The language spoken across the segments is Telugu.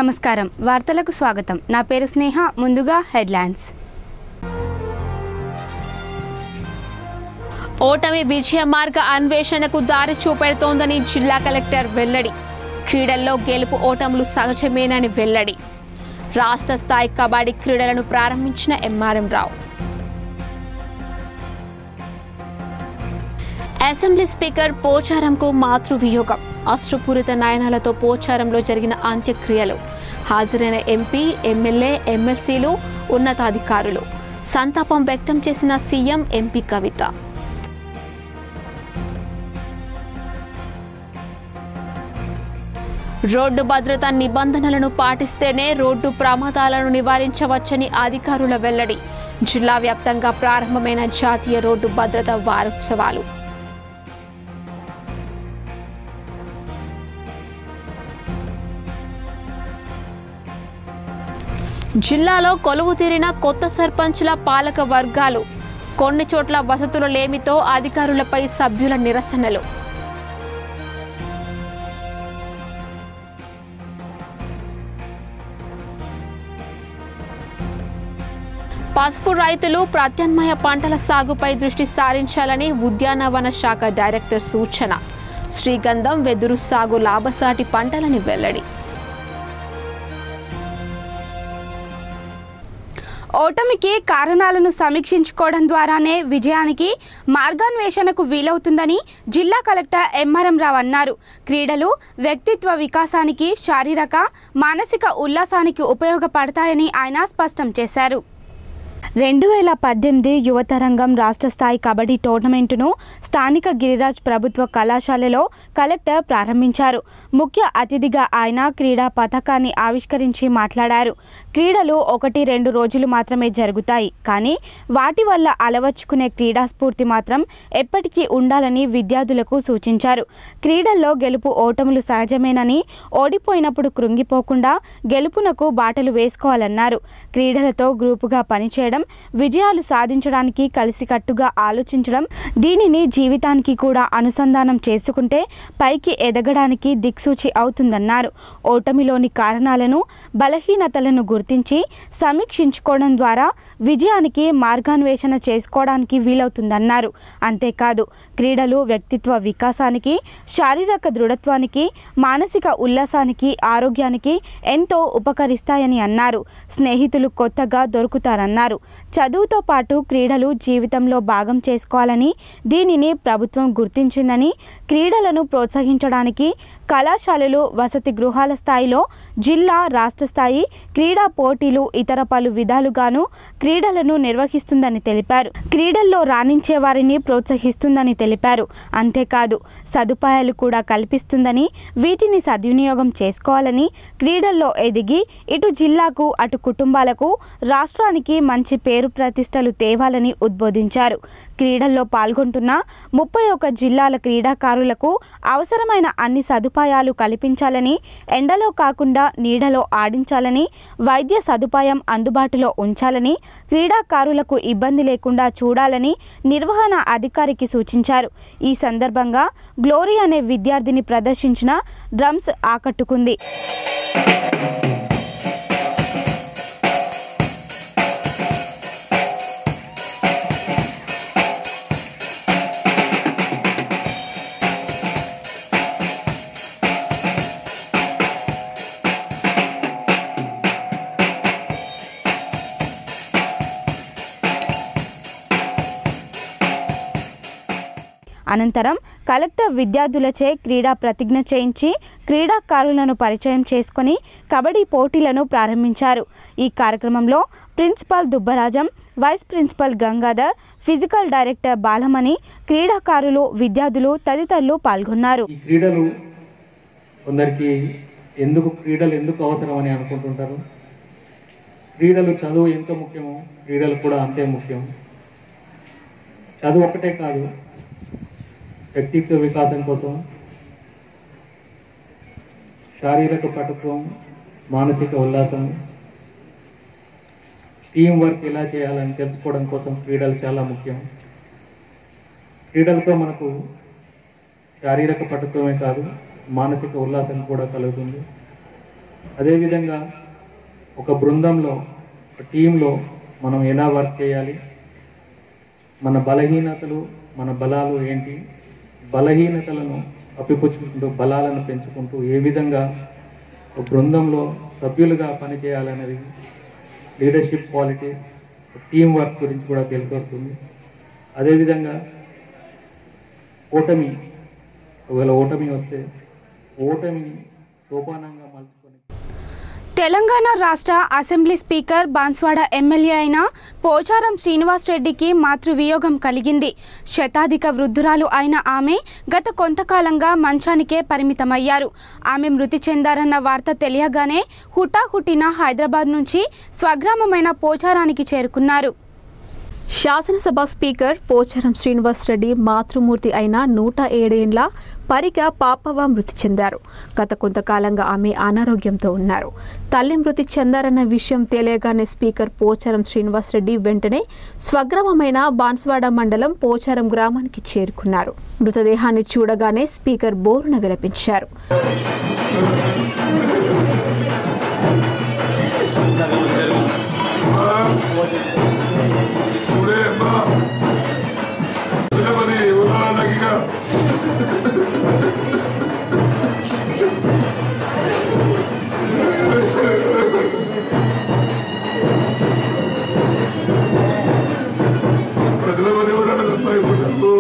నమస్కారం వార్తలకు స్వాగతం నా పేరు స్నేహ ముందుగా హెడ్లైన్స్ ఓటమి విజయ మార్గ అన్వేషణకు దారి చూపెడుతోందని జిల్లా కలెక్టర్ వెల్లడి క్రీడల్లో గెలుపు ఓటములు సహజమేనని వెల్లడి రాష్ట్ర స్థాయి కబడ్డీ క్రీడలను ప్రారంభించిన ఎంఆర్ఎం రావు అసెంబ్లీ స్పీకర్ పోచారంకు మాతృవియోగం అశ్రుపూరిత నయనాలతో పోచారంలో జరిగిన అంత్యక్రియలు హాజరైన ఎంపీ ఎమ్మెల్యే ఎమ్మెల్సీలు ఉన్నతాధికారులు సంతాపం వ్యక్తం చేసిన సీఎం ఎంపీ కవిత రోడ్డు భద్రతా నిబంధనలను పాటిస్తేనే రోడ్డు ప్రమాదాలను నివారించవచ్చని అధికారుల వెల్లడి జిల్లా వ్యాప్తంగా ప్రారంభమైన జాతీయ రోడ్డు భద్రత వారోత్సవాలు జిల్లాలో కొలువు తీరిన కొత్త సర్పంచుల పాలక వర్గాలు కొన్ని చోట్ల వసతుల లేమితో అధికారులపై సభ్యుల నిరసనలు పసుపు రైతులు ప్రత్యామ్నాయ పంటల సాగుపై దృష్టి సారించాలని ఉద్యానవన శాఖ డైరెక్టర్ సూచన శ్రీగంధం వెదురు సాగు లాభసాటి పంటలని వెల్లడి ఓటమికి కారణాలను సమీక్షించుకోవడం ద్వారానే విజయానికి మార్గాన్వేషణకు వీలవుతుందని జిల్లా కలెక్టర్ ఎంఆర్ఎం రావు అన్నారు క్రీడలు వ్యక్తిత్వ వికాసానికి శారీరక మానసిక ఉల్లాసానికి ఉపయోగపడతాయని ఆయన స్పష్టం చేశారు రెండు వేల పద్దెనిమిది యువతరంగం రాష్ట్ర స్థాయి కబడ్డీ టోర్నమెంటును స్థానిక గిరిరాజ్ ప్రభుత్వ కళాశాలలో కలెక్టర్ ప్రారంభించారు ముఖ్య అతిథిగా ఆయన క్రీడా పథకాన్ని ఆవిష్కరించి మాట్లాడారు క్రీడలు ఒకటి రెండు రోజులు మాత్రమే జరుగుతాయి కానీ వాటి వల్ల అలవర్చుకునే క్రీడా స్ఫూర్తి మాత్రం ఎప్పటికీ ఉండాలని విద్యార్థులకు సూచించారు క్రీడల్లో గెలుపు ఓటములు సహజమేనని ఓడిపోయినప్పుడు కృంగిపోకుండా గెలుపునకు బాటలు వేసుకోవాలన్నారు క్రీడలతో గ్రూపుగా పనిచేయడం విజయాలు సాధించడానికి కలిసికట్టుగా ఆలోచించడం దీనిని జీవితానికి కూడా అనుసంధానం చేసుకుంటే పైకి ఎదగడానికి దిక్సూచి అవుతుందన్నారు ఓటమిలోని కారణాలను బలహీనతలను గుర్తించి సమీక్షించుకోవడం ద్వారా విజయానికి మార్గాన్వేషణ చేసుకోవడానికి వీలవుతుందన్నారు అంతేకాదు క్రీడలు వ్యక్తిత్వ వికాసానికి శారీరక దృఢత్వానికి మానసిక ఉల్లాసానికి ఆరోగ్యానికి ఎంతో ఉపకరిస్తాయని అన్నారు స్నేహితులు కొత్తగా దొరుకుతారన్నారు చదువుతో పాటు క్రీడలు జీవితంలో భాగం చేసుకోవాలని దీనిని ప్రభుత్వం గుర్తించిందని క్రీడలను ప్రోత్సహించడానికి కళాశాలలు వసతి గృహాల స్థాయిలో జిల్లా రాష్ట్ర స్థాయి క్రీడా పోటీలు ఇతర పలు విధాలుగాను క్రీడలను నిర్వహిస్తుందని తెలిపారు క్రీడల్లో రాణించే వారిని ప్రోత్సహిస్తుందని తెలిపారు అంతేకాదు సదుపాయాలు కూడా కల్పిస్తుందని వీటిని సద్వినియోగం చేసుకోవాలని క్రీడల్లో ఎదిగి ఇటు జిల్లాకు అటు కుటుంబాలకు రాష్ట్రానికి మంచి పేరు ప్రతిష్టలు తేవాలని ఉద్బోధించారు క్రీడల్లో పాల్గొంటున్న ముప్పై ఒక జిల్లాల క్రీడాకారులకు అవసరమైన అన్ని సదుపాయాలు కల్పించాలని ఎండలో కాకుండా నీడలో ఆడించాలని వైద్య సదుపాయం అందుబాటులో ఉంచాలని క్రీడాకారులకు ఇబ్బంది లేకుండా చూడాలని నిర్వహణ అధికారికి సూచించారు ఈ సందర్భంగా గ్లోరీ అనే విద్యార్థిని ప్రదర్శించిన డ్రమ్స్ ఆకట్టుకుంది అనంతరం కలెక్టర్ విద్యార్థులచే క్రీడా ప్రతిజ్ఞ చేయించి క్రీడాకారులను పరిచయం చేసుకొని కబడ్డీ పోటీలను ప్రారంభించారు ఈ కార్యక్రమంలో principal Dubbarajam vice principal Gangadhar physical director Balamani క్రీడాకారులు విద్యార్థులు తదితరులు పాల్గొన్నారు ఈ క్రీడలు కొందరికి ఎందుకు క్రీడలు ఎందుకు అవసరం అని అనుకుంటుంటారు క్రీడలు చదువు ఎంత ముఖ్యమో క్రీడలు కూడా అంతే ముఖ్యం చదువు ఒకటే కాదు వ్యక్తిత్వ వికాసం కోసం శారీరక పటుత్వం మానసిక ఉల్లాసం టీం వర్క్ ఎలా చేయాలని తెలుసుకోవడం కోసం క్రీడలు చాలా ముఖ్యం క్రీడలతో మనకు శారీరక పటుత్వమే కాదు మానసిక ఉల్లాసం కూడా కలుగుతుంది అదేవిధంగా ఒక బృందంలో ఒక టీంలో మనం ఎలా వర్క్ చేయాలి మన బలహీనతలు మన బలాలు ఏంటి బలహీనతలను అప్పిపుచ్చుకుంటూ బలాలను పెంచుకుంటూ ఏ విధంగా ఒక బృందంలో సభ్యులుగా పనిచేయాలనేది లీడర్షిప్ క్వాలిటీస్ టీం వర్క్ గురించి కూడా తెలిసి వస్తుంది అదేవిధంగా ఓటమి ఒకవేళ ఓటమి వస్తే ఓటమిని సోపానంగా మలుచుకొని తెలంగాణ రాష్ట్ర అసెంబ్లీ స్పీకర్ బాన్స్వాడ ఎమ్మెల్యే అయిన పోచారం శ్రీనివాస్ రెడ్డికి మాతృవియోగం కలిగింది శతాధిక వృద్ధురాలు అయిన ఆమె గత కొంతకాలంగా మంచానికే పరిమితమయ్యారు ఆమె మృతి చెందారన్న వార్త తెలియగానే హుటాహుటిన హైదరాబాద్ నుంచి స్వగ్రామమైన పోచారానికి చేరుకున్నారు శాసనసభ స్పీకర్ పోచారం శ్రీనివాస్ రెడ్డి మాతృమూర్తి అయిన నూట ఏడేండ్ల పరిగ పాపవ మృతి చెందారు గత కొంతకాలంగా ఆమె అనారోగ్యంతో ఉన్నారు తల్లి మృతి చెందారన్న విషయం తెలియగానే స్పీకర్ పోచారం శ్రీనివాస్ రెడ్డి వెంటనే స్వగ్రామమైన బాన్స్వాడ మండలం పోచారం గ్రామానికి చేరుకున్నారు మృతదేహాన్ని చూడగానే స్పీకర్ బోరున విలపించారు Ure, ma. Telepati, wala lagi ka. Telepati, wala na lang tayo po.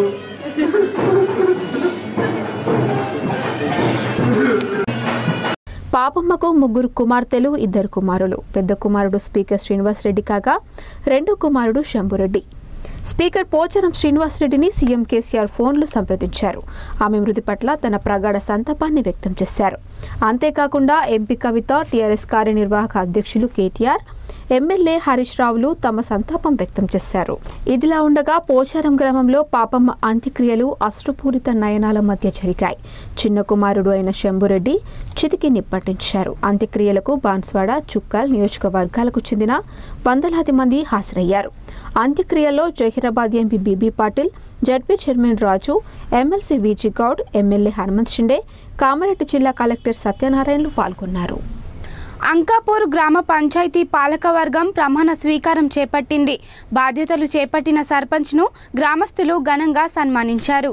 పాపమ్మకు ముగ్గురు కుమార్తెలు ఇద్దరు కుమారులు పెద్ద కుమారుడు స్పీకర్ శ్రీనివాస్ రెడ్డి కాగా రెండో కుమారుడు శంభురెడ్డి స్పీకర్ పోచారం శ్రీనివాస్ రెడ్డిని సీఎం కేసీఆర్ ఫోన్లో సంప్రదించారు ఆమె మృతి పట్ల తన ప్రగాఢ సంతాపాన్ని వ్యక్తం చేశారు అంతేకాకుండా ఎంపీ కవిత టీఆర్ఎస్ కార్యనిర్వాహక అధ్యక్షులు కేటీఆర్ ఎమ్మెల్యే హరీష్ రావులు తమ సంతాపం వ్యక్తం చేశారు ఇదిలా ఉండగా పోచారం గ్రామంలో పాపమ్మ అంత్యక్రియలు అశ్రుపూరిత నయనాల మధ్య జరిగాయి చిన్న కుమారుడు అయిన శంభురెడ్డి చితికి నిప్పటించారు అంత్యక్రియలకు బాన్స్వాడ చుక్కల్ నియోజకవర్గాలకు చెందిన వందలాది మంది హాజరయ్యారు అంత్యక్రియల్లో Zaheerabad MP BB Patil ZP chairman Raju MLC VG Goud MLA Hanumanth Shinde Kamareddy జిల్లా కలెక్టర్ సత్యనారాయణలు పాల్గొన్నారు అంకాపూర్ గ్రామ పంచాయతీ పాలకవర్గం ప్రమాణ స్వీకారం చేపట్టింది బాధ్యతలు చేపట్టిన సర్పంచ్ను గ్రామస్తులు ఘనంగా సన్మానించారు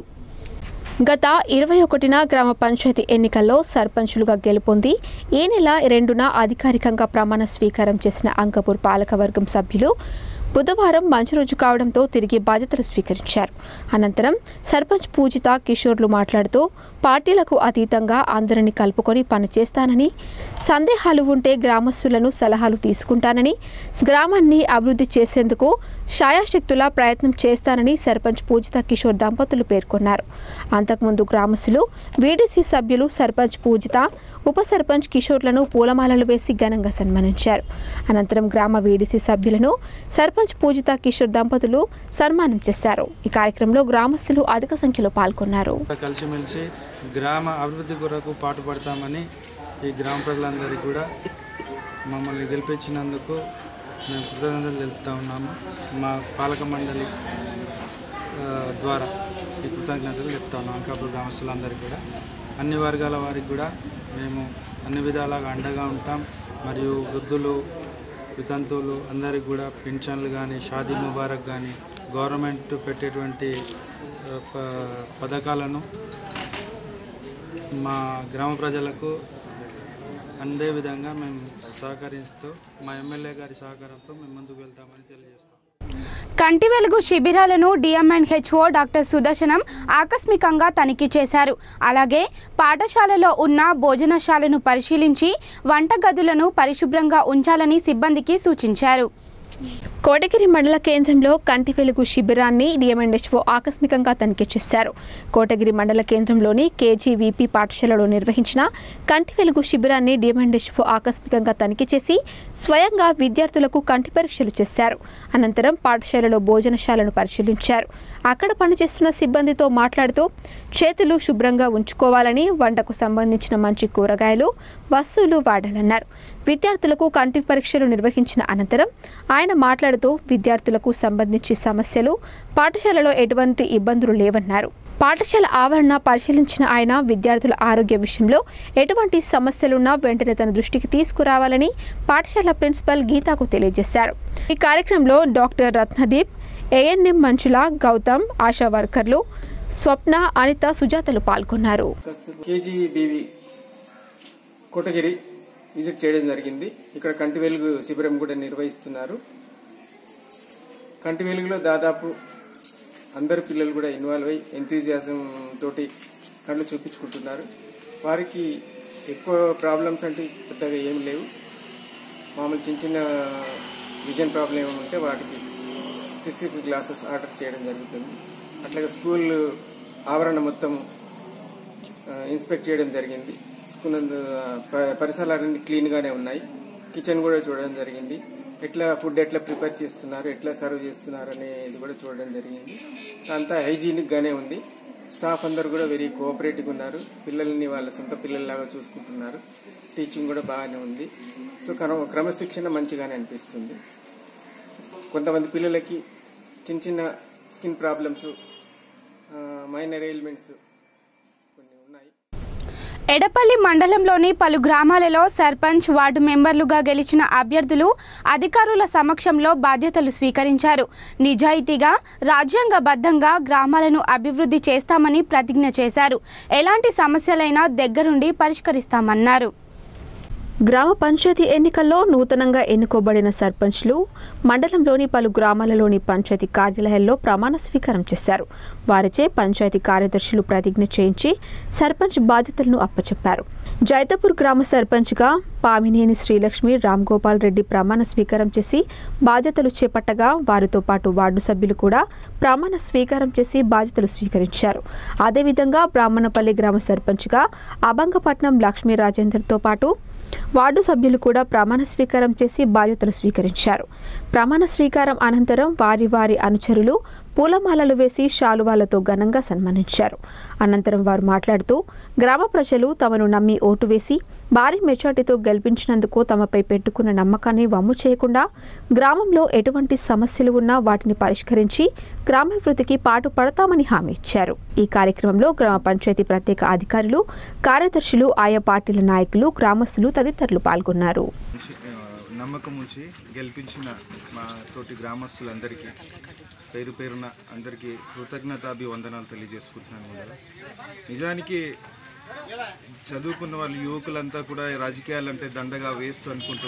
గత ఇరవై ఒకటిన గ్రామ పంచాయతీ ఎన్నికల్లో సర్పంచులుగా గెలుపొంది ఈ నెల రెండున అధికారికంగా ప్రమాణ స్వీకారం చేసిన అంకపూర్ పాలకవర్గం సభ్యులు బుధవారం మంచి రోజు కావడంతో తిరిగి బాధ్యతలు స్వీకరించారు అనంతరం సర్పంచ్ పూజిత కిషోర్లు మాట్లాడుతూ పార్టీలకు అతీతంగా అందరినీ కలుపుకొని పనిచేస్తానని సందేహాలు ఉంటే గ్రామస్తులను సలహాలు తీసుకుంటానని గ్రామాన్ని అభివృద్ధి చేసేందుకు శాయాశక్తులా ప్రయత్నం చేస్తానని సర్పంచ్ పూజిత కిషోర్ దంపతులు పేర్కొన్నారు అంతకుముందు గ్రామస్తులు వీడీసీ సభ్యులు సర్పంచ్ పూజిత ఉప సర్పంచ్ కిషోర్లను పూలమాలలు వేసి ఘనంగా సన్మానించారు అనంతరం గ్రామ వీడీసీ సభ్యులను సర్పంచ్ పూజిత కిషోర్ దంపతులు సన్మానం చేశారు ఈ కార్యక్రమంలో గ్రామస్తులు అధిక సంఖ్యలో పాల్గొన్నారు కలిసిమెలిసి గ్రామ అభివృద్ధి కొరకు పాటుపడతామని ఈ గ్రామ ప్రజలందరికీ కూడా మమ్మల్ని గెలిపించినందుకు మేము కృతజ్ఞతలు తెలుపుతా ఉన్నాము మా పాలక మండలి ఆ, ద్వారా ఈ కృతజ్ఞతలు చెప్తా ఉన్నాం అంకాపూర్ గ్రామస్తులందరికీ కూడా అన్ని వర్గాల వారికి కూడా మేము అన్ని విధాలుగా అండగా ఉంటాం మరియు వృద్ధులు వితంతువులు అందరికి కూడా పింఛన్లు కానీ షాదీ ముబారక్ కానీ గవర్నమెంట్ పెట్టేటువంటి ఆ, ప- పథకాలను మా గ్రామ ప్రజలకు అందే విధంగా మేము సహకరిస్తూ మా ఎమ్మెల్యే గారి సహకారంతో మేము ముందుకు వెళ్తామని తెలియజేస్తాం కంటి వెలుగు శిబిరాలను డిఎంఎన్హెచ్ఓ డాక్టర్ సుదర్శనం ఆకస్మికంగా తనిఖీ చేశారు అలాగే పాఠశాలలో ఉన్న భోజనశాలను పరిశీలించి వంటగదులను పరిశుభ్రంగా ఉంచాలని సిబ్బందికి సూచించారు కోటగిరి మండల కేంద్రంలో కంటి వెలుగు శిబిరాన్ని డిఎంఎన్హెచ్ఓ ఆకస్మికంగా తనిఖీ చేశారు కోటగిరి మండల కేంద్రంలోని కేజీవీపీ పాఠశాలలో నిర్వహించిన కంటి వెలుగు శిబిరాన్ని డిఎంఎన్హెచ్ఓ ఆకస్మికంగా తనిఖీ చేసి స్వయంగా విద్యార్థులకు కంటి పరీక్షలు చేశారు అనంతరం పాఠశాలలో భోజనశాలను పరిశీలించారు అక్కడ పనిచేస్తున్న సిబ్బందితో మాట్లాడుతూ చేతులు శుభ్రంగా ఉంచుకోవాలని వంటకు సంబంధించిన మంచి కూరగాయలు వస్తువులు వాడాలన్నారు విద్యార్థులకు కంటి పరీక్షలు నిర్వహించిన అనంతరం ఆయన మాట్లాడుతూ విద్యార్థులకు సంబంధించి సమస్యలు పాఠశాలలో ఎటువంటి ఇబ్బందులు లేవన్నారు పాఠశాల ఆవరణ పరిశీలించిన ఆయన విద్యార్థుల ఆరోగ్య విషయంలో ఎటువంటి సమస్యలున్నా వెంటనే తన దృష్టికి తీసుకురావాలని పాఠశాల ప్రిన్సిపల్ గీతాకు తెలియజేశారు ఈ కార్యక్రమంలో డాక్టర్ రత్నదీప్ ఏఎన్ఎం మంచుల గౌతమ్ ఆశా వర్కర్లు స్వప్న అనిత సుజాతలు పాల్గొన్నారు కేజీబీవి కోటగిరి విజిట్ చేయడం జరిగింది ఇక్కడ కంటి వెలుగు శిబిరం కూడా నిర్వహిస్తున్నారు కంటి వెలుగులో దాదాపు అందరు పిల్లలు కూడా ఇన్వాల్వ్ అయ్యి ఎంతూజియాజం తోటి కళ్ళు చూపించుకుంటున్నారు వారికి ఎక్కువ ప్రాబ్లమ్స్ అంటే పెద్దగా ఏం లేవు మామూలు చిన్న చిన్న విజన్ ప్రాబ్లం ఏమైనా ఉంటే వాటికి ప్రిస్క్రిప్షన్ గ్లాసెస్ ఆర్డర్ చేయడం జరుగుతుంది అట్లాగే స్కూల్ ఆవరణ మొత్తం ఆ, ఇన్స్పెక్ట్ చేయడం జరిగింది స్కూల్ నందు, ఆ, ప- పరిసరాలన్నీ క్లీన్ గానే ఉన్నాయి కిచెన్ కూడా చూడడం జరిగింది ఎట్లా ఫుడ్ ఎట్లా ప్రిపేర్ చేస్తున్నారు ఎట్లా సర్వ్ చేస్తున్నారు అనేది కూడా చూడడం జరిగింది అంతా హైజీనిక్ గానే ఉంది స్టాఫ్ అందరు కూడా వెరీ కోఆపరేటివ్ ఉన్నారు పిల్లల్ని వాళ్ళ సొంత పిల్లల్లాగా చూసుకుంటున్నారు టీచింగ్ కూడా బాగానే ఉంది సో క్రమ- క్రమశిక్షణ మంచిగానే అనిపిస్తుంది కొంతమంది పిల్లలకి చిన్న చిన్న స్కిన్ ప్రాబ్లమ్స్ మైనర్ ఎయిల్మెంట్స్ కొన్ని ఉన్నాయి ఎడపల్లి మండలంలోని పలు గ్రామాలలో సర్పంచ్ వార్డు మెంబర్లుగా గెలిచిన అభ్యర్థులు అధికారుల సమక్షంలో బాధ్యతలు స్వీకరించారు నిజాయితీగా రాజ్యాంగబద్ధంగా గ్రామాలను అభివృద్ధి చేస్తామని ప్రతిజ్ఞ చేశారు ఎలాంటి సమస్యలైనా దగ్గరుండి పరిష్కరిస్తామన్నారు గ్రామ పంచాయతీ ఎన్నికల్లో నూతనంగా ఎన్నుకోబడిన సర్పంచ్లు మండలంలోని పలు గ్రామాలలోని పంచాయతీ కార్యాలయాల్లో ప్రమాణ స్వీకారం చేశారు వారిచే పంచాయతీ కార్యదర్శులు ప్రతిజ్ఞ చేయించి సర్పంచ్ బాధ్యతలను అప్పచెప్పారు జైతపూర్ గ్రామ సర్పంచ్గా పామినేని శ్రీలక్ష్మి రామ్ గోపాల్ రెడ్డి ప్రమాణ స్వీకారం చేసి బాధ్యతలు చేపట్టగా వారితో పాటు వార్డు సభ్యులు కూడా ప్రమాణ స్వీకారం చేసి బాధ్యతలు స్వీకరించారు అదేవిధంగా బ్రాహ్మణపల్లి గ్రామ సర్పంచ్గా అభంగపట్నం లక్ష్మీ రాజేందర్తో పాటు వార్డు సభ్యులు కూడా ప్రమాణ స్వీకారం చేసి బాధ్యతలు స్వీకరించారు ప్రమాణ స్వీకారం అనంతరం వారి వారి అనుచరులు పూలమాలలు వేసి శాలువాలతో ఘనంగా సన్మానించారు అనంతరం వారు మాట్లాడుతూ గ్రామ ప్రజలు తమను నమ్మి ఓటు వేసి భారీ మెజార్టీతో గెలిపించినందుకు తమపై పెట్టుకున్న నమ్మకాన్ని వమ్ము చేయకుండా గ్రామంలో ఎటువంటి సమస్యలు ఉన్నా వాటిని పరిష్కరించి గ్రామాభివృద్ధికి పాటు పడతామని హామీ ఇచ్చారు ఈ కార్యక్రమంలో గ్రామ పంచాయతీ ప్రత్యేక అధికారులు కార్యదర్శులు ఆయా పార్టీల నాయకులు గ్రామస్తులు తదితరులు పాల్గొన్నారు ఉంచి- ఆ, నమ్మకం ఉంచి గెలిపించిన మా తోటి గ్రామస్తులందరికీ పేరు పేరున అందరికీ కృతజ్ఞతాభివందనాలు తెలియజేసుకుంటున్నాను ముందుగా నిజానికి చదువుకున్న వాళ్ళు యువకులంతా కూడా ఈ రాజకీయాలంటే దండగా వేస్తూ అనుకుంటూ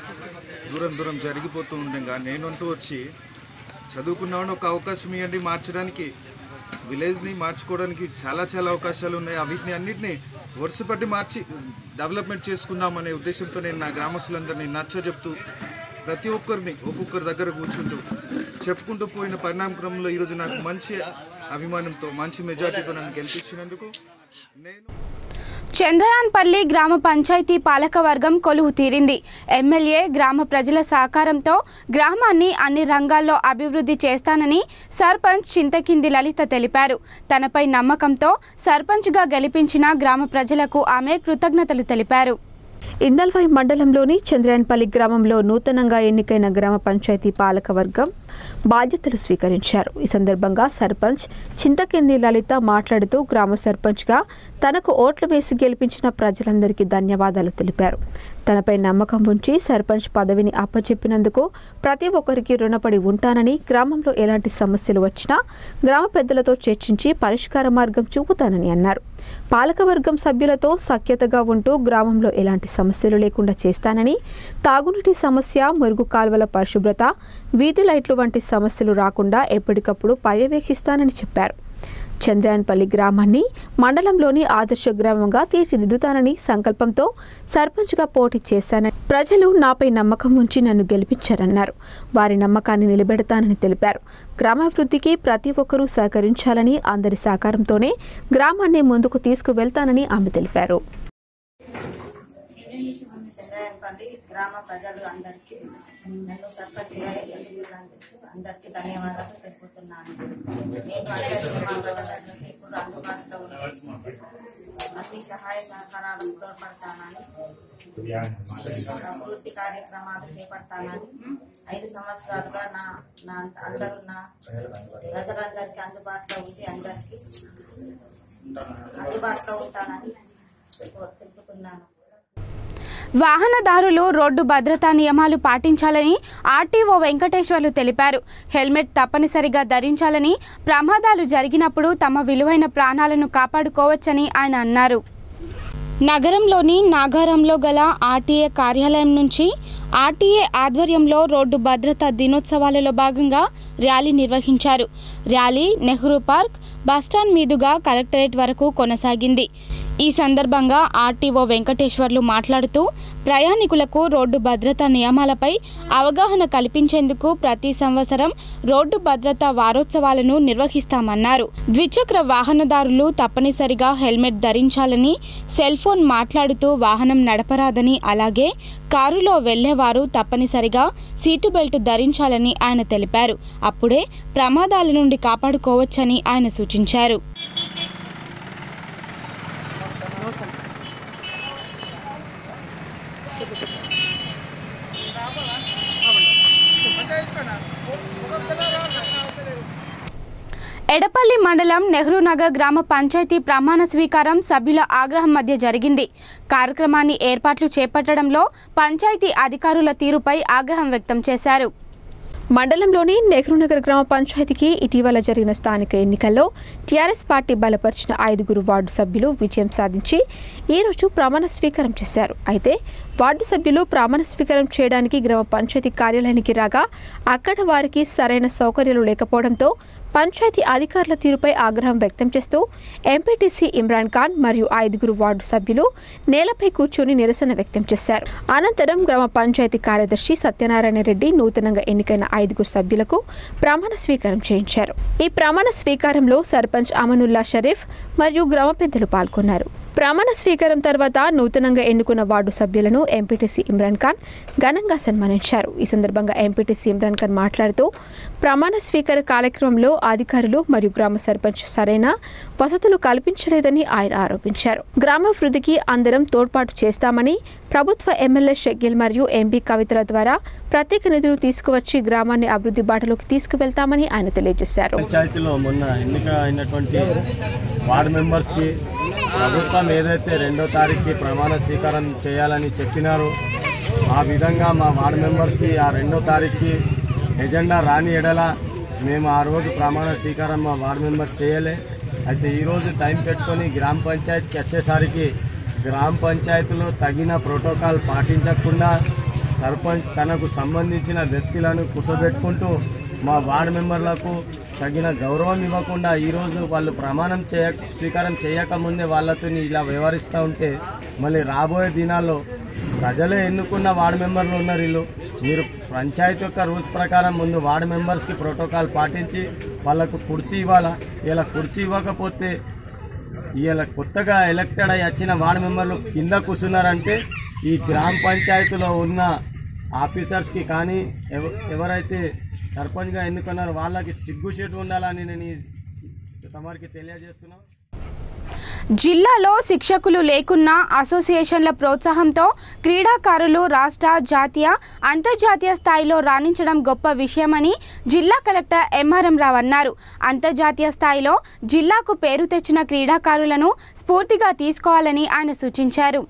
దూరం దూరం జరిగిపోతూ ఉండగా నేనంటూ వచ్చి చదువుకున్నామని ఒక అవకాశం ఇవ్వండి మార్చడానికి విలేజ్ని మార్చుకోవడానికి చాలా చాలా అవకాశాలు ఉన్నాయి ఆ వీటిని అన్నిటిని వరుసపట్టి మార్చి డెవలప్మెంట్ చేసుకుందాం అనే ఉద్దేశంతో నేను నా గ్రామస్తులందరినీ నచ్చ చెప్తూ ప్రతి ఒక్కరిని ఒక్కొక్కరి దగ్గర కూర్చుంటూ చెప్పుకుంటూ పోయిన పరిణామ క్రమంలో ఈరోజు నాకు మంచి అభిమానంతో మంచి మెజార్టీతో నన్ను గెలిపించినందుకు నేను చంద్రయాన్పల్లి గ్రామ పంచాయతీ పాలకవర్గం కొలువు తీరింది ఎమ్మెల్యే గ్రామ ప్రజల సహకారంతో గ్రామాన్ని అన్ని రంగాల్లో అభివృద్ధి చేస్తానని సర్పంచ్ చింతకింది లలిత తెలిపారు తనపై నమ్మకంతో సర్పంచ్గా గెలిపించిన గ్రామ ప్రజలకు ఆమె కృతజ్ఞతలు తెలిపారు ఇందల్వాయి మండలంలోని చంద్రాయన్పల్లి గ్రామంలో నూతనంగా ఎన్నికైన గ్రామ పంచాయతీ పాలకవర్గం బాధ్యతలు స్వీకరించారు ఈ సందర్భంగా సర్పంచ్ చింతకింది లలిత మాట్లాడుతూ గ్రామ సర్పంచ్గా తనకు ఓట్లు వేసి గెలిపించిన ప్రజలందరికీ ధన్యవాదాలు తెలిపారు తనపై నమ్మకం ఉంచి సర్పంచ్ పదవిని అప్పచెప్పినందుకు ప్రతి ఒక్కరికి రుణపడి ఉంటానని గ్రామంలో ఎలాంటి సమస్యలు వచ్చినా గ్రామ పెద్దలతో చర్చించి పరిష్కార మార్గం చూపుతానని అన్నారు పాలకవర్గం సభ్యులతో సఖ్యతగా ఉంటూ గ్రామంలో ఎలాంటి సమస్యలు లేకుండా చేస్తానని తాగునీటి సమస్య మురుగు కాల్వల పరిశుభ్రత వీధి లైట్లు వంటి సమస్యలు రాకుండా ఎప్పటికప్పుడు పర్యవేక్షిస్తానని చెప్పారు చంద్రాయన్పల్లి గ్రామాన్ని మండలంలోని ఆదర్శ గ్రామంగా తీర్చిదిద్దుతానని సంకల్పంతో సర్పంచ్గా పోటీ చేశానని ప్రజలు నాపై నమ్మకం ఉంచి నన్ను గెలిపించారన్నారు వారి నమ్మకాన్ని నిలబెడతానని తెలిపారు గ్రామాభివృద్ధికి ప్రతి ఒక్కరూ సహకరించాలని అందరి సహకారంతోనే గ్రామాన్ని ముందుకు తీసుకువెళ్తానని ఆమె తెలిపారు చంద్రాయనపల్లి గ్రామ ప్రజలు అందరికీ నన్ను సర్పంచ్గా ఎన్నుకున్నందుకు అందరికీ ధన్యవాదాలు తెలుపుతున్నాను నేను అందరికీ మా ప్రజలందరికీ ఇప్పుడు అందుబాటులో ఉన్నాను అన్ని సహాయ సహకారాలు తోడ్పడతానని అభివృద్ధి కార్యక్రమాలు చేపడతానని ఐదు సంవత్సరాలుగా నా నా అందరూ నా ప్రజలందరికీ అందుబాటులో ఉండి అందరికీ అందుబాటులో ఉంటానని తెలుపుతున్నాను వాహనదారులు రోడ్డు భద్రతా నియమాలు పాటించాలని ఆర్టీఓ వెంకటేశ్వర్లు తెలిపారు హెల్మెట్ తప్పనిసరిగా ధరించాలని ప్రమాదాలు జరిగినప్పుడు తమ విలువైన ప్రాణాలను కాపాడుకోవచ్చని ఆయన అన్నారు నగరంలోని నాగారంలో గల ఆర్టీఏ కార్యాలయం నుంచి ఆర్టీఏ ఆధ్వర్యంలో రోడ్డు భద్రతా దినోత్సవాలలో భాగంగా ర్యాలీ నిర్వహించారు ర్యాలీ నెహ్రూ పార్క్ బస్టాండ్ మీదుగా కలెక్టరేట్ వరకు కొనసాగింది ఈ సందర్భంగా ఆర్టీఓ వెంకటేశ్వర్లు మాట్లాడుతూ ప్రయాణికులకు రోడ్డు భద్రతా నియమాలపై అవగాహన కల్పించేందుకు ప్రతి సంవత్సరం రోడ్డు భద్రతా వారోత్సవాలను నిర్వహిస్తామన్నారు ద్విచక్ర వాహనదారులు తప్పనిసరిగా హెల్మెట్ ధరించాలని సెల్ ఫోన్ మాట్లాడుతూ వాహనం నడపరాదని అలాగే కారులో వెళ్లేవారు తప్పనిసరిగా సీటు బెల్ట్ ధరించాలని ఆయన తెలిపారు అప్పుడే ప్రమాదాల నుండి కాపాడుకోవచ్చని ఆయన సూచించారు ఎడపల్లి మండలం నెహ్రూ నగర్ గ్రామ పంచాయతీ ప్రమాణ స్వీకారం సభ్యుల ఆగ్రహం మధ్య జరిగింది కార్యక్రమాన్ని ఏర్పాట్లు చేపట్టడంలో పంచాయతీ అధికారుల తీరుపై ఆగ్రహం వ్యక్తం చేశారు మండలంలోని నెహ్రూనగర్ గ్రామ పంచాయతీకి ఇటీవల జరిగిన స్థానిక ఎన్నికల్లో టీఆర్ఎస్ పార్టీ బలపరిచిన ఐదుగురు వార్డు సభ్యులు విజయం సాధించి ఈరోజు ప్రమాణ స్వీకారం చేశారు అయితే వార్డు సభ్యులు ప్రమాణ స్వీకారం చేయడానికి గ్రామ పంచాయతీ కార్యాలయానికి రాగా అక్కడ వారికి సరైన సౌకర్యాలు లేకపోవడంతో పంచాయతీ అధికారుల తీరుపై ఆగ్రహం వ్యక్తం చేస్తూ ఎంపీటీసీ ఇమ్రాన్ ఖాన్ మరియు ఐదుగురు వార్డు సభ్యులు నేలపై కూర్చొని నిరసన వ్యక్తం చేశారు అనంతరం గ్రామ పంచాయతీ కార్యదర్శి సత్యనారాయణ రెడ్డి నూతనంగా ఎన్నికైన ఐదుగురు సభ్యులకు ప్రమాణ స్వీకారం చేయించారు ఈ ప్రమాణ స్వీకారంలో సర్పంచ్ అమనుల్లా షరీఫ్ మరియు గ్రామ పెద్దలు పాల్గొన్నారు ప్రమాణ స్వీకారం తర్వాత నూతనంగా ఎన్నుకున్న వార్డు సభ్యులను ఎంపీటీసీ ఇమ్రాన్ ఖాన్ ఘనంగా సన్మానించారు ఈ సందర్భంగా ఎంపీటీసీ ఇమ్రాన్ ఖాన్ మాట్లాడుతూ ప్రమాణ స్వీకార కార్యక్రమంలో అధికారులు మరియు గ్రామ సర్పంచ్ సరైన వసతులు కల్పించలేదని ఆయన ఆరోపించారు గ్రామాభివృద్ధికి అందరం తోడ్పాటు చేస్తామని ప్రభుత్వ ఎమ్మెల్యే షెగ్గిల్ మరియు ఎంపీ కవితల ద్వారా ప్రత్యేక నిధులు తీసుకువచ్చి గ్రామాన్ని అభివృద్ధి బాటలోకి తీసుకువెళ్తామని ఆయన తెలియజేశారు పంచాయతీలో మొన్న ఎన్నిక అయినటువంటి వార్డు మెంబర్స్కి ప్రభుత్వం ఏదైతే రెండో తారీఖుకి ప్రమాణ స్వీకారం చేయాలని చెప్పినారో ఆ విధంగా మా వార్డు మెంబర్స్కి ఆ రెండో తారీఖుకి ఎజెండా రాని ఎడల మేము ఆ రోజు ప్రమాణ స్వీకారం మా వార్డు మెంబర్స్ చేయలే అయితే ఈరోజు టైం పెట్టుకొని గ్రామ పంచాయతీకి వచ్చేసరికి గ్రామ పంచాయతీలో తగిన ప్రోటోకాల్ పాటించకుండా సర్పంచ్ తనకు సంబంధించిన వ్యక్తులను కూర్చోబెట్టుకుంటూ మా వార్డు మెంబర్లకు తగిన గౌరవం ఇవ్వకుండా ఈరోజు వాళ్ళు ప్రమాణం చేయ స్వీకారం చేయకముందే వాళ్ళతో ఇలా వ్యవహరిస్తూ ఉంటే మళ్ళీ రాబోయే దినాల్లో ప్రజలే ఎన్నుకున్న వార్డు మెంబర్లు ఉన్నారు వీళ్ళు మీరు పంచాయతీ యొక్క రూల్స్ ప్రకారం ముందు వార్డు మెంబర్స్కి ప్రోటోకాల్ పాటించి వాళ్ళకు కుర్చీ ఇవ్వాలా ఇలా కుర్చీ ఇవ్వకపోతే ఇలా కొత్తగా ఎలక్టెడ్ అయ్యి వచ్చిన వార్డు మెంబర్లు కింద కూర్చున్నారంటే ఈ గ్రామ పంచాయతీలో ఉన్న ఆఫీసర్స్కి కానీ ఎవ- ఎవరైతే సర్పంచ్గా ఎన్నుకున్నారో వాళ్ళకి సిగ్గుచేటు ఉండాలని నేను ఈ తమరికి తెలియజేస్తున్నాను జిల్లాలో శిక్షకులు లేకున్నా అసోసియేషన్ల ప్రోత్సాహంతో క్రీడాకారులు రాష్ట్ర జాతీయ అంతర్జాతీయ స్థాయిలో రాణించడం గొప్ప విషయమని జిల్లా కలెక్టర్ ఎంఆర్ఎం రావు అన్నారు అంతర్జాతీయ స్థాయిలో జిల్లాకు పేరు తెచ్చిన క్రీడాకారులను స్ఫూర్తిగా తీసుకోవాలని ఆయన సూచించారు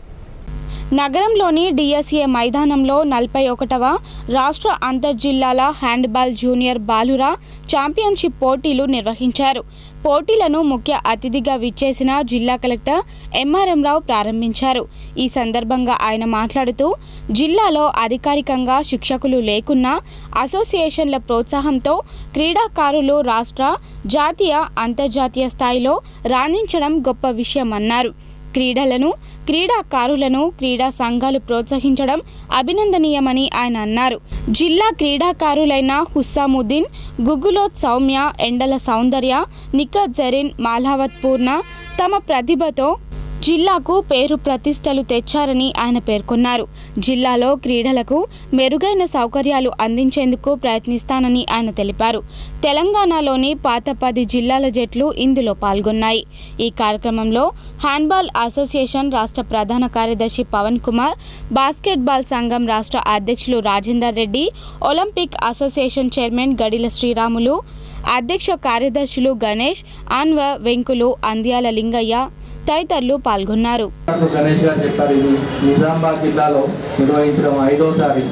నగరంలోని డిఎస్ఏ మైదానంలో నలభై ఒకటవ రాష్ట్ర అంతర్జిల్లాల హ్యాండ్బాల్ జూనియర్ బాలుర ఛాంపియన్షిప్ పోటీలు నిర్వహించారు పోటీలను ముఖ్య అతిథిగా విచ్చేసిన జిల్లా కలెక్టర్ ఎంఆర్ఎం రావు ప్రారంభించారు ఈ సందర్భంగా ఆయన మాట్లాడుతూ జిల్లాలో అధికారికంగా శిక్షకులు లేకున్నా అసోసియేషన్ల ప్రోత్సాహంతో క్రీడాకారులు రాష్ట్ర జాతీయ అంతర్జాతీయ స్థాయిలో రాణించడం గొప్ప విషయమన్నారు క్రీడలను క్రీడాకారులను క్రీడా సంఘాలు ప్రోత్సహించడం అభినందనీయమని ఆయన అన్నారు జిల్లా క్రీడాకారులైన హుస్సాముద్దీన్ గుగ్గులోత్ సౌమ్య ఎండల సౌందర్య నిఖత్ జరీన్ మాలావత్ పూర్ణ తమ ప్రతిభతో జిల్లాకు పేరు ప్రతిష్టలు తెచ్చారని ఆయన పేర్కొన్నారు జిల్లాలో క్రీడలకు మెరుగైన సౌకర్యాలు అందించేందుకు ప్రయత్నిస్తానని ఆయన తెలిపారు తెలంగాణలోని పాత పది జిల్లాల జట్లు ఇందులో పాల్గొన్నాయి ఈ కార్యక్రమంలో హ్యాండ్బాల్ అసోసియేషన్ రాష్ట్ర ప్రధాన కార్యదర్శి పవన్ కుమార్ బాస్కెట్బాల్ సంఘం రాష్ట్ర అధ్యక్షులు Rajender Reddy Olympic association chairman గడిల శ్రీరాములు అధ్యక్ష కార్యదర్శులు గణేష్ ఆన్వ వెంకులు అంద్యాల లింగయ్య తదితరులు పాల్గొన్నారు డాక్టర్ గణేష్ గారు చెప్పారు ఇది నిజామాబాద్ జిల్లాలో నిర్వహించడం ఐదోసారి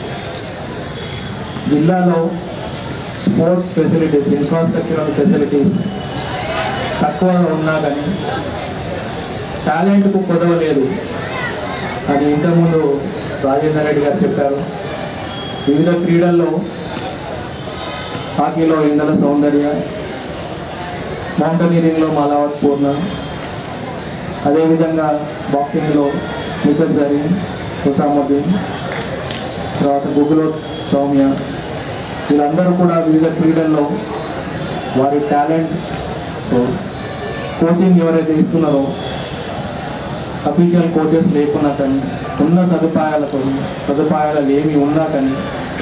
జిల్లాలో స్పోర్ట్స్ ఫెసిలిటీస్ ఇన్ఫ్రాస్ట్రక్చరల్ ఫెసిలిటీస్ తక్కువగా ఉన్నా కానీ టాలెంట్కు కొదవ లేదు అది ఇంతకుముందు రాజేందర్ రెడ్డి గారు చెప్పారు వివిధ క్రీడల్లో హాకీలో ఇందల సౌందర్య మౌంటనీరింగ్లో మాలావత్ పూర్ణ అదేవిధంగా బాక్సింగ్లో నిఖిల్ జరీన్ హుసాముద్దీన్ తర్వాత గుగులో సౌమ్య వీళ్ళందరూ కూడా వివిధ క్రీడల్లో వారి టాలెంట్ కోచింగ్ ఎవరైతే ఇస్తున్నారో అఫీషియల్ కోచెస్ లేకున్నా కానీ ఉన్న సదుపాయాలతో సదుపాయాలు ఏమి ఉన్నా కానీ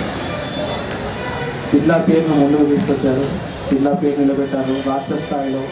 జిల్లా పేరును ముందుకు తీసుకొచ్చారు జిల్లా పేరు నిలబెట్టారు రాష్ట్ర స్థాయిలో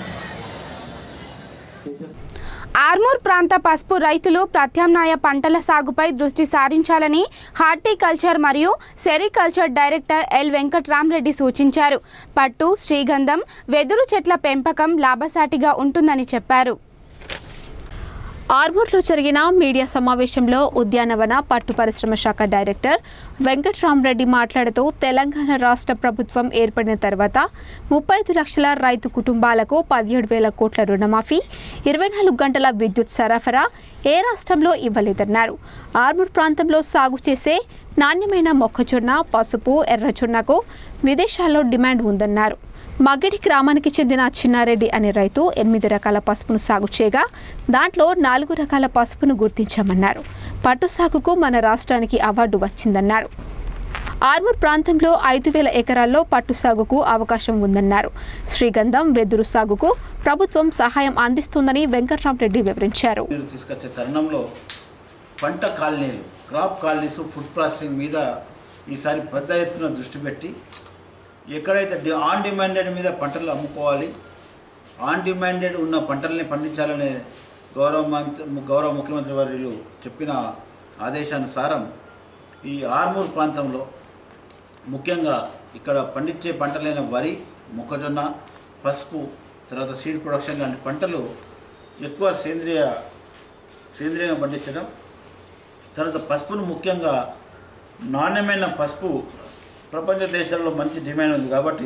ఆర్మూర్ ప్రాంత పసుపు రైతులు ప్రత్యామ్నాయ పంటల సాగుపై దృష్టి సారించాలని హార్టికల్చర్ మరియు సెరికల్చర్ డైరెక్టర్ ఎల్ వెంకట్రామరెడ్డి సూచించారు పట్టు శ్రీగంధం వెదురు చెట్ల పెంపకం లాభసాటిగా ఉంటుందని చెప్పారు ఆర్మూర్లో జరిగిన మీడియా సమావేశంలో ఉద్యానవన పట్టు పరిశ్రమ శాఖ డైరెక్టర్ వెంకట్రామరెడ్డి మాట్లాడుతూ తెలంగాణ రాష్ట్ర ప్రభుత్వం ఏర్పడిన తర్వాత ముప్పై ఐదు లక్షల రైతు కుటుంబాలకు పదిహేడు వేల కోట్ల రుణమాఫీ ఇరవై నాలుగు గంటల విద్యుత్ సరఫరా ఏ రాష్ట్రంలో ఇవ్వలేదన్నారు ఆర్మూర్ ప్రాంతంలో సాగు చేసే నాణ్యమైన మొక్కజొన్న పసుపు ఎర్రజొన్నకు విదేశాల్లో డిమాండ్ ఉందన్నారు మగ్గడి గ్రామానికి చెందిన చిన్నారెడ్డి అనే రైతు ఎనిమిది రకాల పసుపును సాగు చేయగా దాంట్లో నాలుగు రకాల పసుపును గుర్తించామన్నారు పట్టు సాగుకు మన రాష్ట్రానికి అవార్డు వచ్చిందన్నారు ఆర్మూర్ ప్రాంతంలో ఐదు వేల ఎకరాల్లో పట్టు సాగుకు అవకాశం ఉందన్నారు శ్రీగంధం వెదురు సాగుకు ప్రభుత్వం సహాయం అందిస్తుందని వెంకట్రామరెడ్డి వివరించారు నీరు తీసుకొచ్చే తరుణంలో పంట కాలనీలు క్రాప్ కాలనీస్ ఫుడ్ ప్రాసెసింగ్ మీద ఈసారి పెద్ద ఎత్తున దృష్టి పెట్టి ఎక్కడైతే డి ఆన్ డిమాండెడ్ మీద పంటలు అమ్ముకోవాలి ఆన్ డిమాండెడ్ ఉన్న పంటల్ని పండించాలనే గౌరవ మంత్రి గౌరవ ముఖ్యమంత్రి వర్యులు చెప్పిన ఆదేశానుసారం ఈ ఆర్మూర్ ప్రాంతంలో ముఖ్యంగా ఇక్కడ పండించే పంటలైన వరి మొక్కజొన్న పసుపు తర్వాత సీడ్ ప్రొడక్షన్ లాంటి పంటలు ఎక్కువ సేంద్రియ సేంద్రియంగా పండించడం తర్వాత పసుపును ముఖ్యంగా నాణ్యమైన పసుపు ప్రపంచ దేశాల్లో మంచి డిమాండ్ ఉంది కాబట్టి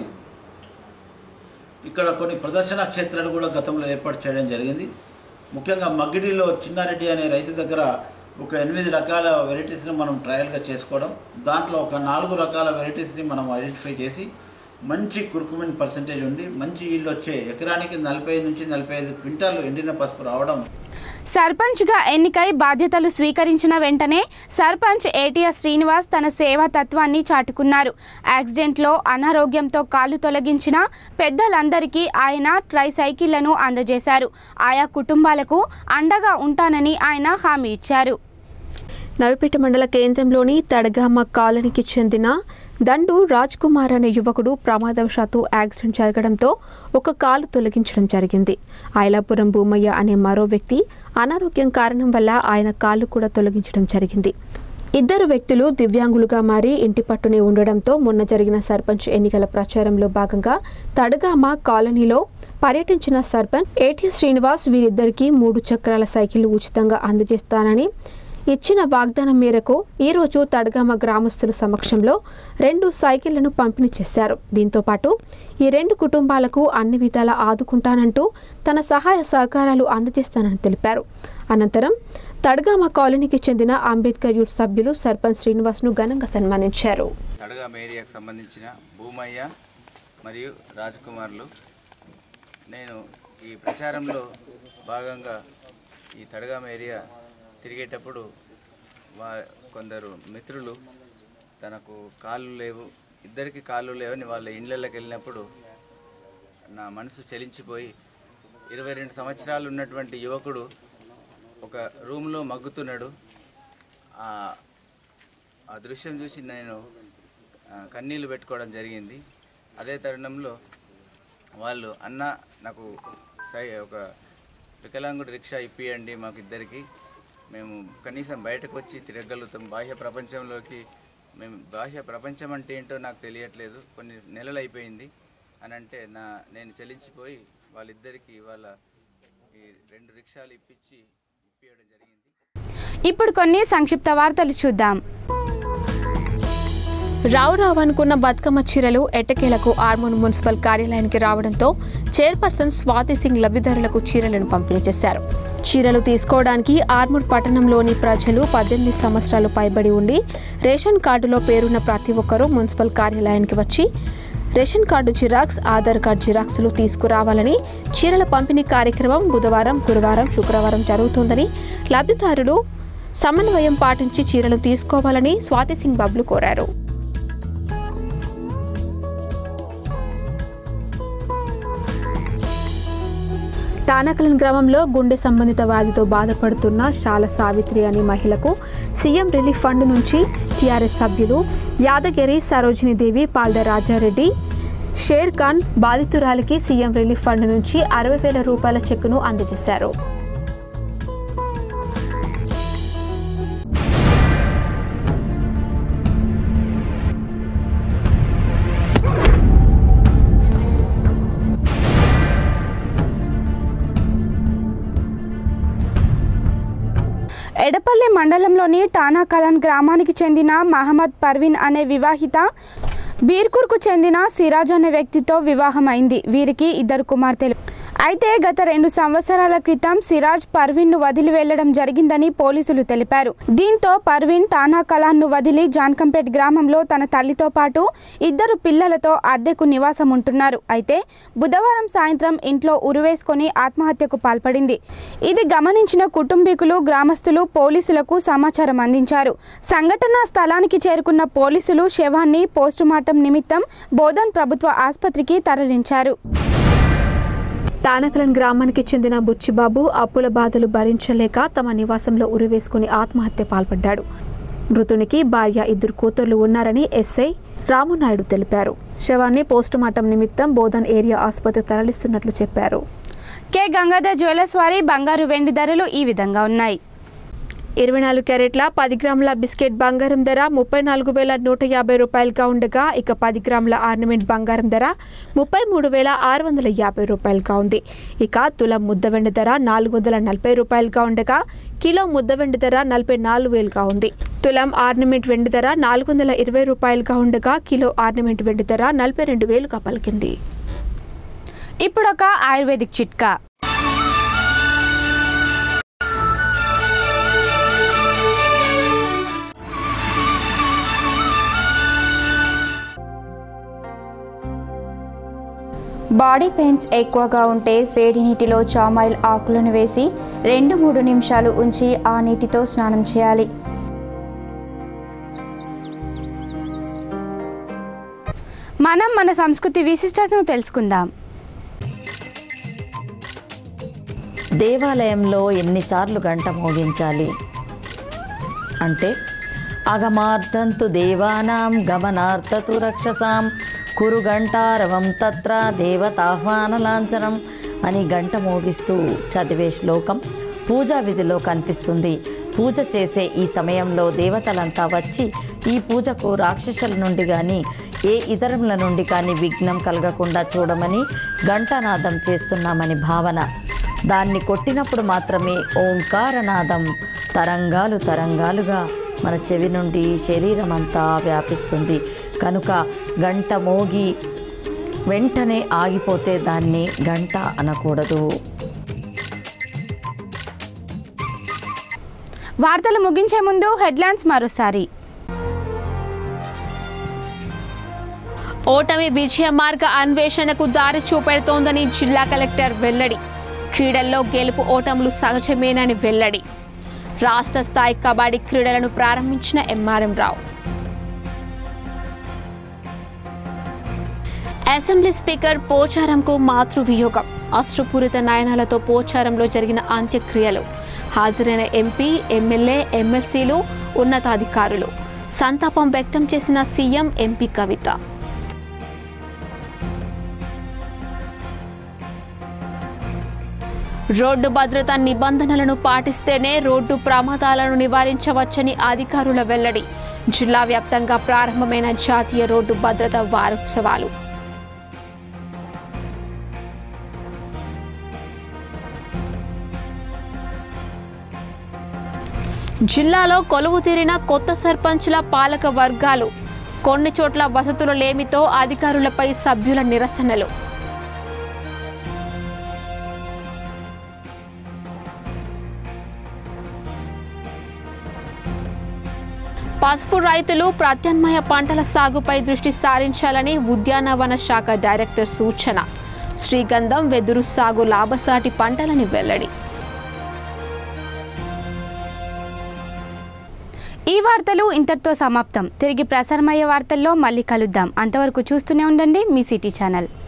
ఇక్కడ కొన్ని ప్రదర్శన క్షేత్రాలు కూడా గతంలో ఏర్పాటు చేయడం జరిగింది ముఖ్యంగా మగ్గిడిలో చిన్నారెడ్డి అనే రైతు దగ్గర ఒక ఎనిమిది రకాల వెరైటీస్ని మనం ట్రయల్గా చేసుకోవడం దాంట్లో ఒక నాలుగు రకాల వెరైటీస్ని మనం ఐడెంటిఫై చేసి మంచి కుర్కుమిన్ పర్సంటేజ్ ఉండి మంచి ఈల్డ్ వచ్చే ఎకరానికి నలభై నుంచి నలభై ఐదు క్వింటాలు ఎండిన పసుపు రావడం సర్పంచ్గా ఎన్నికై బాధ్యతలు స్వీకరించిన వెంటనే సర్పంచ్ ఏటీఎస్ శ్రీనివాస్ తన సేవా తత్వాన్ని చాటుకున్నారు యాక్సిడెంట్లో అనారోగ్యంతో కాళ్ళు తొలగించిన పెద్దలందరికీ ఆయన ట్రై సైకిళ్లను అందజేశారు ఆయా కుటుంబాలకు అండగా ఉంటానని ఆయన హామీ ఇచ్చారు నవిపేట మండల కేంద్రంలోని తడగామ కాలనీకి చెందిన దండు రాజ్ కుమార్ అనే యువకుడు ప్రమాదవశాత్తు యాక్సిడెంట్ జరగడంతో ఒక కాలు తొలగించడం జరిగింది ఐలాపురం భూమయ్య అనే మరో వ్యక్తి అనారోగ్యం కారణం వల్ల ఆయన కాళ్ళు కూడా తొలగించడం జరిగింది ఇద్దరు వ్యక్తులు దివ్యాంగులుగా మారి ఇంటి పట్టునే ఉండడంతో మొన్న జరిగిన సర్పంచ్ ఎన్నికల ప్రచారంలో భాగంగా తడగామ కాలనీలో పర్యటించిన సర్పంచ్ ఏటీ శ్రీనివాస్ వీరిద్దరికీ మూడు చక్రాల సైకిల్ ఉచితంగా అందజేస్తానని ఇచ్చిన వాగ్దానం మేరకు ఈరోజు తడగామ గ్రామస్తుల సమక్షంలో రెండు సైకిళ్లను పంపిణీ చేశారు దీంతో పాటు ఈ రెండు కుటుంబాలకు అన్ని విధాలా ఆదుకుంటానంటూ తన సహాయ సహకారాలు అందజేస్తానని తెలిపారు అనంతరం తడగామ కాలనీకి చెందిన అంబేద్కర్ యూత్ సభ్యులు సర్పంచ్ శ్రీనివాస్ను ఘనంగా సన్మానించారు తడగామ ఏరియాకు సంబంధించిన భూమయ్య మరియు రాజకుమార్లు నేను ఈ ప్రచారంలో భాగంగా ఈ తడగామ ఏరియా తిరిగేటప్పుడు వా కొందరు మిత్రులు తనకు కాళ్ళు లేవు ఇద్దరికి కాళ్ళు లేవని వాళ్ళ ఇండ్లకి వెళ్ళినప్పుడు నా మనసు చలించిపోయి ఇరవై రెండు సంవత్సరాలు ఉన్నటువంటి యువకుడు ఒక రూమ్లో మగ్గుతున్నాడు ఆ ఆ దృశ్యం చూసి నేను ఆ, కన్నీళ్లు పెట్టుకోవడం జరిగింది అదే తరుణంలో వాళ్ళు అన్న నాకు సై ఒక వికలాంగుడి రిక్షా ఇప్పియండి మాకు ఇద్దరికి మేము కనీసం బయటకు వచ్చి తిరగలుగుతాం బాహ్య ప్రపంచంలోకి మేము బాహ్య ప్రపంచం అంటే ఏంటో నాకు తెలియట్లేదు కొన్ని నెలలు అయిపోయింది అని అంటే నా నేను చెల్లించిపోయి వాళ్ళిద్దరికి వాళ్ళ ఈ రెండు రిక్షాలు ఇప్పించి ఇప్పియడం జరిగింది ఇప్పుడు కొన్ని సంక్షిప్త వార్తలు చూద్దాం రావు రావు అనుకున్న బతుకమ్మ చీరలు ఎట్టకేలకు ఆర్మూర్ మున్సిపల్ కార్యాలయానికి రావడంతో చైర్పర్సన్ స్వాతి సింగ్ లబ్ధిదారులకు చీరలను పంపిణీ చేశారు చీరలు తీసుకోవడానికి ఆర్మూర్ పట్టణంలోని ప్రజలు పద్దెనిమిది సంవత్సరాలు పైబడి ఉండి రేషన్ కార్డులో పేరున్న ప్రతి ఒక్కరూ మున్సిపల్ కార్యాలయానికి వచ్చి ration card xerox Aadhaar card జిరాక్స్లు తీసుకురావాలని చీరల పంపిణీ కార్యక్రమం బుధవారం గురువారం శుక్రవారం జరుగుతుందని లబ్ధిదారులు సమన్వయం పాటించి చీరలు తీసుకోవాలని స్వాతి సింగ్ బాబులు కోరారు తానకలన్ గ్రామంలో గుండె సంబంధిత వ్యాధితో బాధపడుతున్న శాల సావిత్రి అనే మహిళకు సీఎం రిలీఫ్ ఫండ్ నుంచి టీఆర్ఎస్ సభ్యులు యాదగిరి సరోజిని దేవి పాల్ద రాజారెడ్డి షేర్ ఖాన్ బాధితురాలికి సీఎం రిలీఫ్ ఫండ్ నుంచి అరవై వేల రూపాయల చెక్కును అందజేశారు ఎడపల్లి మండలంలోని టానాకలాన్ గ్రామానికి చెందిన మహమ్మద్ పర్వీన్ అనే వివాహిత బీర్కూర్కు చెందిన సిరాజ్ అనే వ్యక్తితో వివాహం అయింది వీరికి ఇద్దరు కుమార్తెలు అయితే గత రెండు సంవత్సరాల క్రితం సిరాజ్ పర్వీన్ను వదిలి వెళ్లడం జరిగిందని పోలీసులు తెలిపారు దీంతో పర్వీన్ తానా కలాన్ను వదిలి జాన్కంపేట్ గ్రామంలో తన తల్లితో పాటు ఇద్దరు పిల్లలతో అద్దెకు నివాసం ఉంటున్నారు అయితే బుధవారం సాయంత్రం ఇంట్లో ఉరివేసుకొని ఆత్మహత్యకు పాల్పడింది ఇది గమనించిన కుటుంబీకులు గ్రామస్తులు పోలీసులకు సమాచారం అందించారు సంఘటనా స్థలానికి చేరుకున్న పోలీసులు శవాన్ని పోస్టుమార్టం నిమిత్తం బోధన్ ప్రభుత్వ ఆసుపత్రికి తరలించారు తానకలన్ గ్రామానికి చెందిన బుచ్చిబాబు అప్పుల బాధలు భరించలేక తమ నివాసంలో ఉరివేసుకుని ఆత్మహత్య పాల్పడ్డాడు మృతునికి భార్య ఇద్దరు కూతుర్లు ఉన్నారని ఎస్ఐ రామునాయుడు తెలిపారు శవాన్ని పోస్టుమార్టం నిమిత్తం బోధన్ ఏరియా ఆసుపత్రి తరలిస్తున్నట్లు చెప్పారు కె గంగాధర్ జ్యువెలర్స్ వారి బంగారు వెండి ధరలు ఈ విధంగా ఉన్నాయి ఇరవై నాలుగు క్యారెట్ల పది గ్రాముల బిస్కెట్ బంగారం ధర ముప్పై నాలుగు వేల నూట యాభై రూపాయలుగా ఉండగా ఇక పది గ్రాముల ఆర్నమెంట్ బంగారం ధర ముప్పై మూడు వేల ఆరు వందల యాభై రూపాయలుగా ఉంది ఇక తులం ముద్ద వెండి ధర నాలుగు వందల నలభై రూపాయలుగా ఉండగా కిలో ముద్ద వెండి ధర నలభై నాలుగు వేలుగా ఉంది తులం ఆర్నమెంట్ వెండి ధర నాలుగు వందల ఇరవై రూపాయలుగా ఉండగా కిలో ఆర్నమెంట్ వెండి ధర నలభై రెండు వేలుగా పలికింది ఇప్పుడు ఒక ఆయుర్వేదిక్ చిట్కా బాడీ పెయిన్స్ ఎక్కువగా ఉంటే వేడి నీటిలో చామాయిల్ ఆకులను వేసి రెండు మూడు నిమిషాలు ఉంచి ఆ నీటితో స్నానం చేయాలి మనం మన సంస్కృతి విశిష్టతను తెలుసుకుందాం దేవాలయంలో ఎన్నిసార్లు గంట మోగించాలి అంటే అగమార్థంతు దేవానాం గమనార్థతు రక్షసాం కురు గంటారవం తత్ర దేవతాహ్వాన లాంఛనం అని గంట మోగిస్తూ చదివే శ్లోకం పూజా విధిలో కనిపిస్తుంది పూజ చేసే ఈ సమయంలో దేవతలంతా వచ్చి ఈ పూజకు రాక్షసుల నుండి కానీ ఏ ఇతరముల నుండి కానీ విఘ్నం కలగకుండా చూడమని ఘంటానాదం చేస్తున్నామని భావన దాన్ని కొట్టినప్పుడు మాత్రమే ఓంకారనాదం తరంగాలు తరంగాలుగా మన చెవి నుండి శరీరం అంతా వ్యాపిస్తుంది కనుక గంట మోగి వెంటనే ఆగిపోతే దాన్ని గంట అనకూడదు వార్తలు ముగించే ముందు హెడ్లైన్స్ మరోసారి ఓటమి విజయ మార్గ అన్వేషణకు దారి చూపెడుతోందని జిల్లా కలెక్టర్ వెల్లడి క్రీడల్లో గెలుపు ఓటములు సహజమేనని వెల్లడి రాష్ట్ర స్థాయి కబడ్డీ క్రీడలను ప్రారంభించిన ఎంఆర్ఎం రావు అసెంబ్లీ స్పీకర్ పోచారంకు మాతృవియోగం అశ్రుపూరిత నయనాలతో పోచారంలో జరిగిన అంత్యక్రియలు హాజరైన ఎంపీ ఎమ్మెల్యే ఎమ్మెల్సీలు ఉన్నతాధికారులు సంతాపం వ్యక్తం చేసిన సీఎం ఎంపీ కవిత రోడ్డు భద్రతా నిబంధనలను పాటిస్తేనే రోడ్డు ప్రమాదాలను నివారించవచ్చని అధికారుల వెల్లడి జిల్లా వ్యాప్తంగా ప్రారంభమైన జాతీయ రోడ్డు భద్రతా వారోత్సవాలు జిల్లాలో కొలువు తీరిన కొత్త సర్పంచ్ల పాలక వర్గాలు కొన్ని చోట్ల వసతుల లేమితో అధికారులపై సభ్యుల నిరసనలు పసుపు రైతులు ప్రత్యామ్నాయ పంటల సాగుపై దృష్టి సారించాలని ఉద్యానవన శాఖ డైరెక్టర్ సూచన శ్రీగంధం వెదురు సాగు లాభసాటి పంటలని వెల్లడి ఈ వార్తలు ఇంతటితో సమాప్తం తిరిగి ప్రసారమయ్యే వార్తల్లో మళ్ళీ కలుద్దాం అంతవరకు చూస్తూనే ఉండండి మీ సిటీ ఛానల్